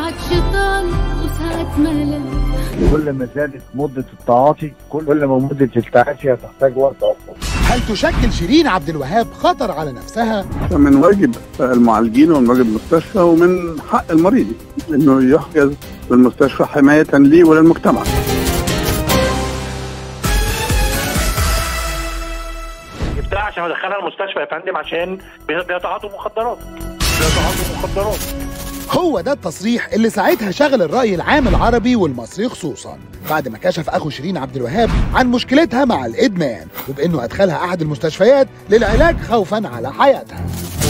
ساعات شيطان وساعات ملل كل ما زادت مدة التعاطي كل ما مدة التعافي هتحتاج وقت أطول هل تشكل شيرين عبد الوهاب خطر على نفسها من واجب المعالجين ومن واجب المستشفى ومن حق المريض انه يحجز بالمستشفى حمايه ليه وللمجتمع. جبتها عشان ادخلها المستشفى يا فندم عشان بي- بيتعاطوا مخدرات بيتعاطوا مخدرات هو ده التصريح اللي ساعتها شغل الرأي العام العربي والمصري خصوصا بعد ما كشف أخو شيرين عبد الوهاب عن مشكلتها مع الإدمان وبإنه أدخلها أحد المستشفيات للعلاج خوفا على حياتها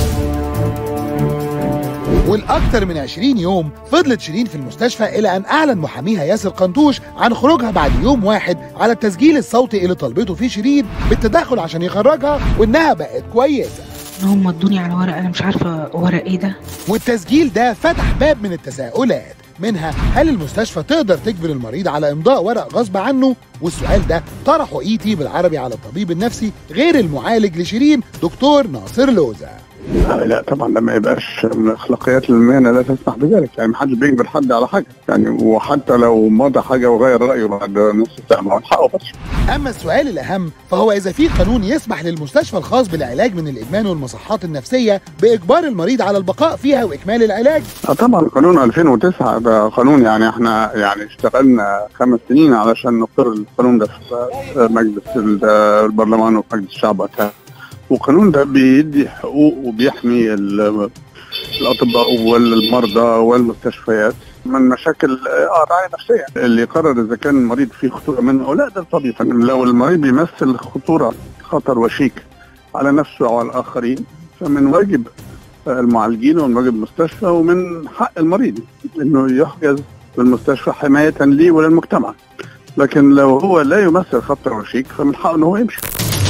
والأكثر من 20 يوم فضلت شيرين في المستشفى إلى أن أعلن محاميها ياسر قنطوش عن خروجها بعد يوم واحد على التسجيل الصوتي اللي طلبته فيه شيرين بالتدخل عشان يخرجها وإنها بقت كويسة هم ادوني على ورق انا مش عارفه ورق ايه ده والتسجيل ده فتح باب من التساؤلات منها هل المستشفى تقدر تجبر المريض على امضاء ورق غصب عنه والسؤال ده طرحه اي تي بالعربي على الطبيب النفسي غير المعالج لشيرين دكتور ناصر لوزة لا, لا طبعا لما يبقاش من اخلاقيات المهنه لا تسمح بذلك يعني محدش بيجبر حد على حاجه يعني وحتى لو مضى حاجه وغير رايه بعد نص ساعه ما هو حقه بس اما السؤال الاهم فهو اذا في قانون يسمح للمستشفى الخاص بالعلاج من الادمان والمصحات النفسيه باجبار المريض على البقاء فيها واكمال العلاج آه طبعا قانون 2009 ده قانون يعني احنا يعني اشتغلنا خمس سنين علشان نقر القانون ده في مجلس ال- البرلمان وفي مجلس الشعب وقتها والقانون ده بيدي حقوق وبيحمي ال- الاطباء والمرضى والمستشفيات من مشاكل اه رعايه نفسيه اللي يقرر اذا كان المريض فيه خطوره منه او لا ده الطبيب لو المريض بيمثل خطوره خطر وشيك على نفسه او على الاخرين فمن واجب المعالجين ومن واجب المستشفى ومن حق المريض انه يحجز بالمستشفى حمايه ليه وللمجتمع لكن لو هو لا يمثل خطر وشيك فمن حقه ان هو يمشي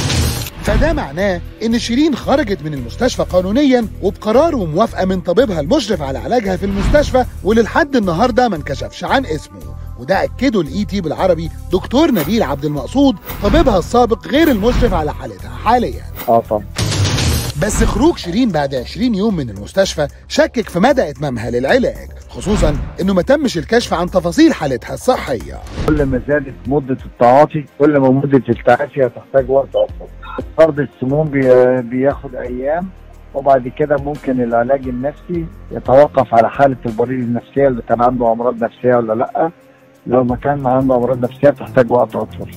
فده معناه ان شيرين خرجت من المستشفى قانونيا وبقرار وموافقه من طبيبها المشرف على علاجها في المستشفى وللحد النهارده ما انكشفش عن اسمه وده اكده الاي تي بالعربي دكتور نبيل عبد المقصود طبيبها السابق غير المشرف على حالتها حاليا اه طبعا بس خروج شيرين بعد 20 يوم من المستشفى شكك في مدى اتمامها للعلاج خصوصا انه ما تمش الكشف عن تفاصيل حالتها الصحيه كل ما زادت مدة التعاطي كل ما مدة التعافي هتحتاج وقت أطول فرض السموم بي- بياخد أيام وبعد كده ممكن العلاج النفسي يتوقف على حالة المريض النفسية اللي كان عنده أمراض نفسية ولا لأ لو ما كان عنده أمراض نفسية تحتاج وقت أطول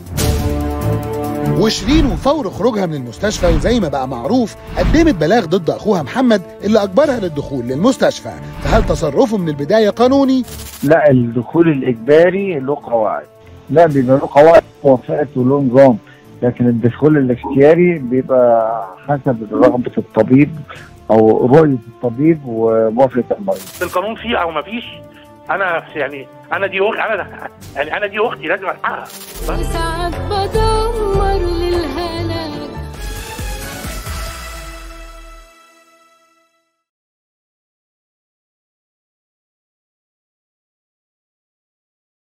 وشيرين وفور خروجها من المستشفى وزي ما بقى معروف قدمت بلاغ ضد اخوها محمد اللي اجبرها للدخول للمستشفى فهل تصرفه من البدايه قانوني لا الدخول الإجباري له قواعد لا بيبقى له قواعد موافقة وله نظام لكن الدخول الاختياري بيبقى حسب رغبة الطبيب أو رؤية الطبيب وموافقة المريض القانون فيه او ما فيش انا يعني انا دي اختي انا يعني انا دي اختي لازم الحقها ساعات بدمر للهوى